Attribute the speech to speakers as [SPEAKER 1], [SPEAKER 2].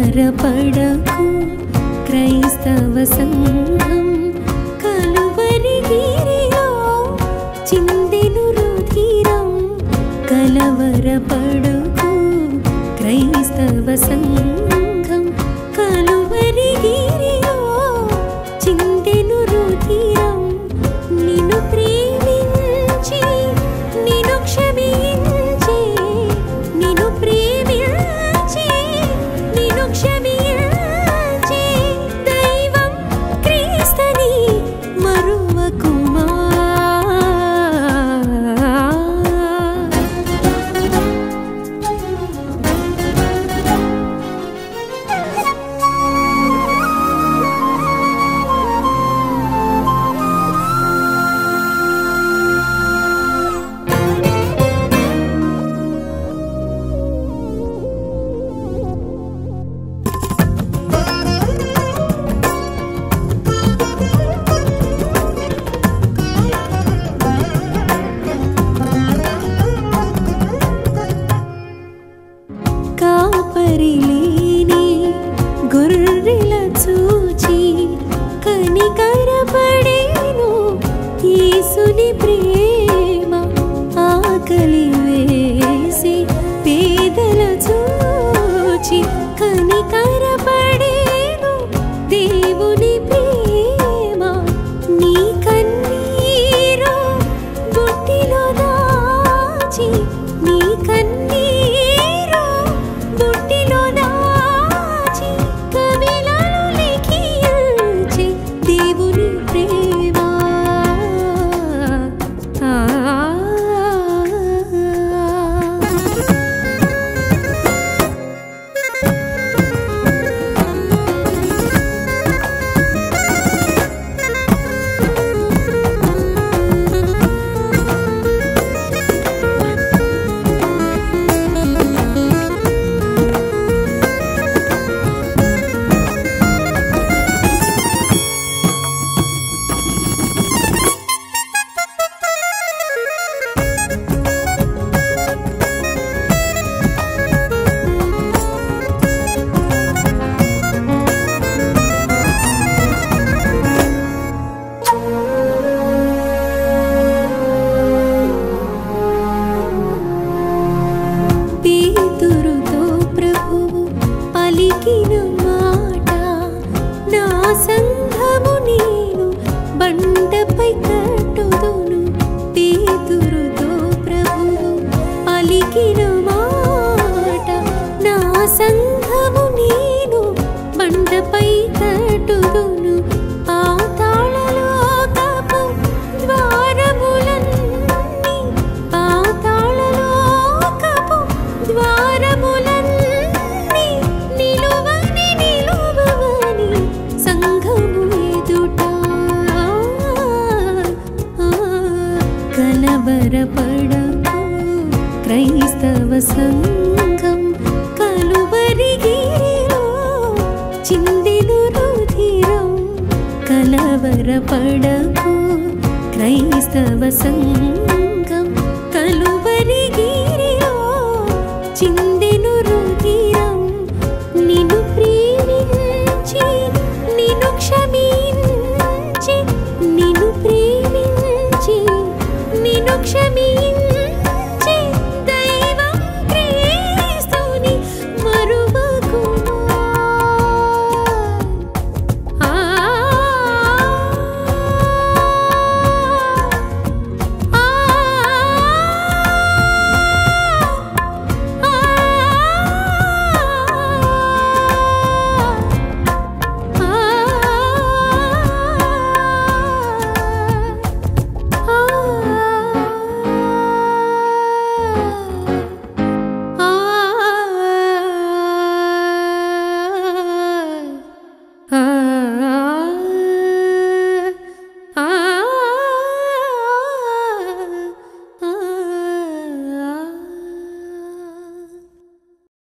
[SPEAKER 1] కలవరపడకు క్రైస్తవ సంఘం కలువరిగిరిలో చిందెను రుధిరం కలవరపడకు క్రైస్తవ సంఘం కలువరిగిరిలో చిందెను రుధిరం నిన్ను ప్రేమించి నిన్ను క్షమించి నిన్ను ప్రేమించి నిన్ను క్షమించి దైవం క్రీస్తని మరువకుమా కాపరిలేని గొర్రెల చూచి కనికరపడేను యేసుని ప్రేమ ఆకలి వేసి పేదల చూచి కనికరపడేను దేవుని ప్రేమ నీ కన్నీరు బుట్టిలో దాచి నీ కన్నీరు బుట్టిలో దాచి కవిలను లిఖించి దేవుని ప్రేమ ఆ పేతురుతో ప్రభువు పలికిన మాట నా సంఘము నేను బండపై కట్టుదును పేతురుతో ప్రభువు పలికిన మాట నా సంఘము నేను బండపై కట్టుదును పాతాళలోకపు ద్వారములన్నీ పాతాళలోకపు ద్వారములన్నీ నిలువని నిలువని సంఘము ఎదుట కలవరపడకు క్రైస్తవ సంఘం కలువరిగిరిలో చిందెను రుధిరం కలవరపడకు క్రైస్తవ సంఘం